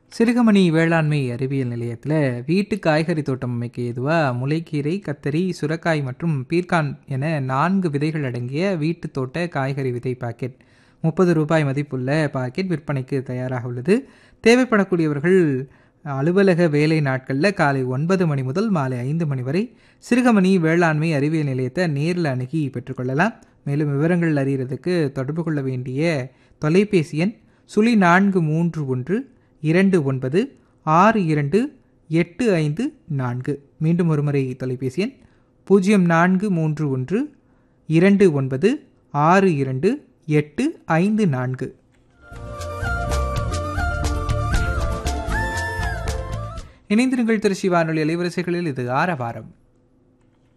சிறுகமணி வேளாண்மை அறிவியல் நிலையத்தில் வீட்டு காய்கறி தோட்டம் அமைக்க ஏதுவாக முளைக்கீரை கத்தரி சுரக்காய் மற்றும் பீர்க்கான் என நான்கு விதைகள் அடங்கிய வீட்டு தோட்ட காய்கறி விதை பாக்கெட் முப்பது ரூபாய் மதிப்புள்ள பாக்கெட் விற்பனைக்கு தயாராக உள்ளது தேவைப்படக்கூடியவர்கள் அலுவலக வேலை நாட்களில் காலை ஒன்பது மணி முதல் மாலை ஐந்து மணி வரை சிறுகமணி வேளாண்மை அறிவியல் நிலையத்தை நேரில் அணுகி பெற்றுக்கொள்ளலாம் மேலும் விவரங்கள் அறிகிறதுக்கு தொடர்பு கொள்ள வேண்டிய தொலைபேசி எண் சுழி நான்கு மூன்று ஒன்று இரண்டு ஒன்பது ஆறு இரண்டு எட்டு ஐந்து நான்கு மீண்டும் ஒருமுறை தொலைபேசி எண் பூஜ்ஜியம் நான்கு மூன்று ஒன்று இரண்டு ஒன்பது ஆறு இரண்டு எட்டு ஐந்து நான்கு இணைந்திருங்கள் திருச்சி வானொலி அலைவரிசைகளில் இது ஆரவாரம்